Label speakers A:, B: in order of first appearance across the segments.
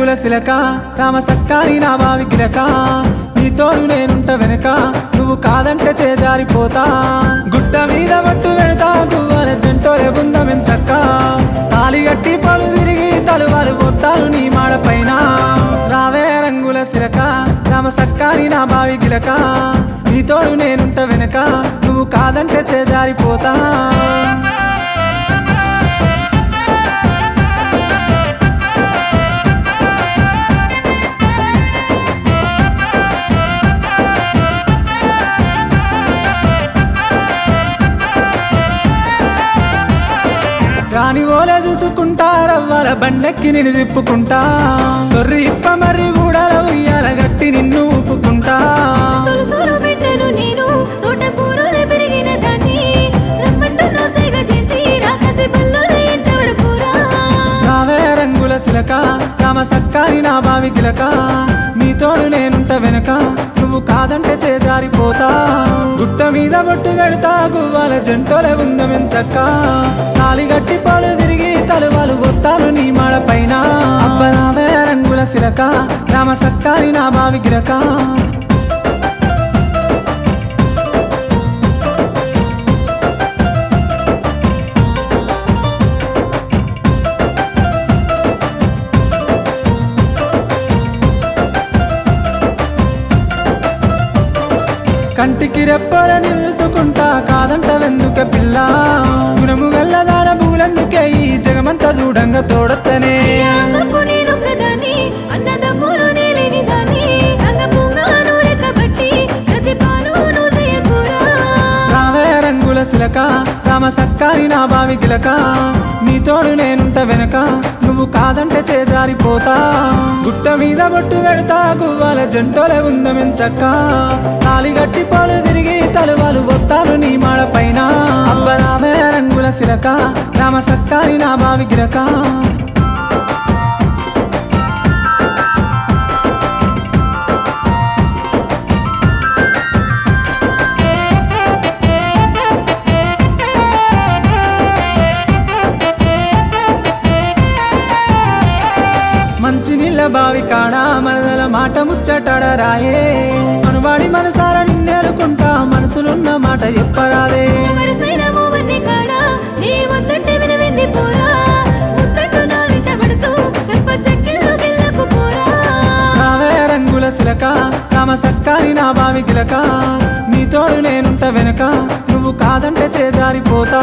A: రంగుల శిలక రామ సక్కాని నా బావి గిలక నీ తోడు నేనుంట వెనక నువ్వు కాదంటే చేజారిపోతా గుట్ట మీద పట్టు వెళతా గువ్వల జంటోలే బుందమెంచక్క తాలి గట్టి పలు తిరిగి తలువాలు పోతాను నీ మాడ పైన రావే రంగుల శిలక రామ సక్కాని నా బావి గిలక నీ తోడు నేనుంట వెనక నువ్వు కాదంటే చేజారిపోతా రాని ఓలే చూసుకుంటా రవ్వల బండెక్కి నిన్ను తిప్పుకుంటా తొర్రి ఇప్ప మర్రి గూడల ఉయ్యాల గట్టి నిన్ను ఊపుకుంటా
B: తొలసూరు బిడ్డను నేను తోటకూరలే పెరిగిన దాన్ని రమ్మంటున్న సేగ చేసి రాకసి బల్లుల ఇంట పడుకోరా
A: రావే రంగుల శిలక రామ సక్కాని నా బావి గిలక నీ తోడు నేనుంట వెనక నువ్వు కాదంటే చేజారిపోతా గుట్ట మీద బొట్టు పెడతా గువ్వాల జంటోలే ఉందమెంచక్క తాలి గట్టి పాలు తిరిగి తలువాలు పోతాను నీ మాడ పైన అబ్బ రావే రంగుల శిలక రామ సక్కాని నా బావి గిలక కంటికి రెప్పలని చూసుకుంటా కాదంట వెందుక పిల్ల గుణము గల్లదాన బూలందుకే ఈ జగమంతా చూడంగా తోడత్తనే
B: అమ్మకు నేనొక్కదాన్ని అన్నదమ్ములు నేలేని దాన్ని రంగ పొంగాను రెక్కబట్టి ప్రతి పాలు నువ్వు చేయకూరా
A: రావే రంగుల శిలక రామ సక్కాని నా బావి గిలక నీ తోడు నేనుంట వెనక నువ్వు కాదంటే చేజారిపోతా గుట్ట మీద బొట్టు పెడతా గువ్వాల జంటోలే ఉందమెంచక్క తాలి గట్టి పాలు తిరిగి తలువాలు వస్తాను నీ మాడ పైన అబ్బ రావే రంగుల శిలక రామ సక్కాని నా బావి గిలక మంచి నీళ్ళ బావి కాడ మనదల మాట ముచ్చటాడ రాయే మనువాడి మనసార నిన్నేరుకుంటా మనసులున్న మాట చెప్పరాదే
B: వరసైన మూవన్ని కాడా నీ వద్దంటే వినవింది పోరా ముద్దంటూ నా వెంట పడుతూ చెప్ప చెక్కిళ్ళు గిల్లకు పోరా
A: రావే రంగుల శిలక రామ సక్కాని నా బావి గిలక నీ తోడు నేనుంట వెనక నువ్వు కాదంటే చేజారిపోతా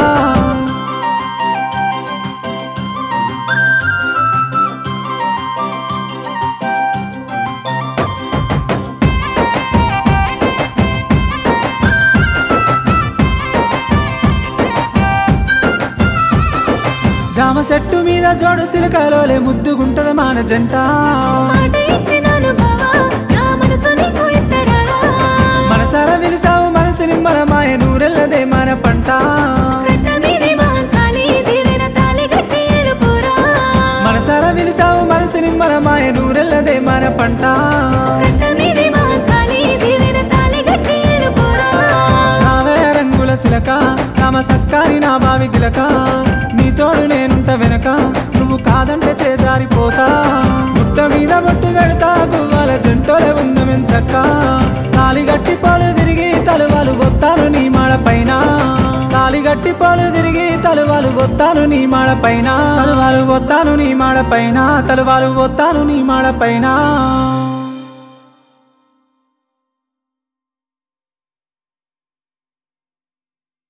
A: జామ చెట్టు మీద జోడు సిలకలోలే ముద్దుగుంటది మాన జంట
B: మాట ఇచ్చినాను బావా నా మనసు నీకు ఇత్తరారా
A: మనసార విరిసావు మనసు నిమ్మల మాయ నూరెల్లదే మన పంట
B: కట్ట మీది మహంకాళి దీవెన తాళి కట్టి ఏలుకోరా
A: మనసార విరిసావు మనసు నిమ్మల మాయ నూరెల్లదే మన పంట
B: కట్ట మీది మహంకాళి దీవెన తాళి కట్టి ఏలుకోరా
A: రావే రంగుల శిలక రామ సక్కాని నా బావి గిలక నీ తోడు నేనుంట వెనక నువ్వు కాదంటే చేజారిపోతా గుట్ట మీద బొట్టు పెడతా గువ్వాల జంటోలే ఉందమెంచక్క తాలి గట్టి పాలు తిరిగి తలువాలు బొత్తాను నీ మాడ పైన తాలి గట్టి పాలు తిరిగి తలువాలు బొత్తాను నీ మాడ పైన తలువాలు బొత్తాను నీ మాడ పైన తలువాలు బొత్తాను నీ మాడ పైన